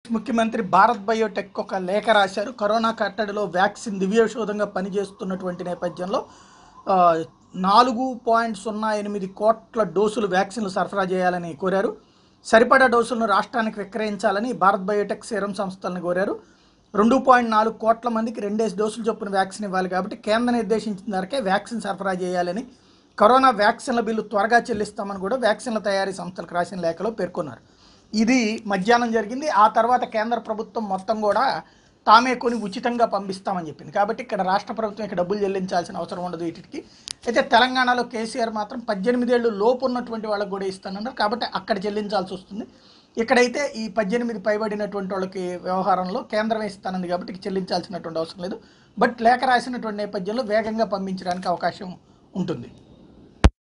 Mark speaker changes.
Speaker 1: ముఖ్యమంత్రి భారత్ బయోటెక్ ఒక లేఖ రాశారు కరోనా కట్టడిలో వ్యాక్సిన్ దివ్యౌషధంగా పనిచేస్తున్నటువంటి నేపథ్యంలో ఆ, నాలుగు పాయింట్ సున్నా ఎనిమిది కోట్ల డోసులు వ్యాక్సిన్లు సరఫరా చేయాలని కోరారు సరిపడా డోసులను రాష్ట్రానికి విక్రయించాలని భారత్ బయోటెక్ సీరం సంస్థలను కోరారు రెండు పాయింట్ నాలుగు కోట్ల మందికి రెండేసి డోసులు చొప్పున వ్యాక్సిన్ ఇవ్వాలి కాబట్టి కేంద్రం నిర్దేశించిన ధరకే వ్యాక్సిన్ సరఫరా చేయాలని కరోనా వ్యాక్సిన్ల బిల్లు త్వరగా చెల్లిస్తామని కూడా వ్యాక్సిన్ల తయారీ సంస్థలకు రాసిన లేఖలో పేర్కొన్నారు ఇది మధ్యాహ్నం జరిగింది ఆ తర్వాత కేంద్ర ప్రభుత్వం మొత్తం కూడా తామే కొని ఉచితంగా పంపిస్తామని చెప్పింది కాబట్టి ఇక్కడ రాష్ట్ర ప్రభుత్వం ఇక్కడ డబ్బులు చెల్లించాల్సిన అవసరం ఉండదు వీటికి అయితే తెలంగాణలో కేసీఆర్ మాత్రం పద్దెనిమిదేళ్ళు లోపు ఉన్నటువంటి వాళ్ళకి కూడా ఇస్తానన్నారు కాబట్టి అక్కడ చెల్లించాల్సి వస్తుంది ఇక్కడైతే ఈ పద్దెనిమిది పైబడినటువంటి వాళ్ళకి వ్యవహారంలో కేంద్రం ఇస్తానంది కాబట్టి ఇక చెల్లించాల్సినటువంటి అవసరం లేదు బట్ లేఖ రాసినటువంటి నేపథ్యంలో వేగంగా పంపించడానికి అవకాశం ఉంటుంది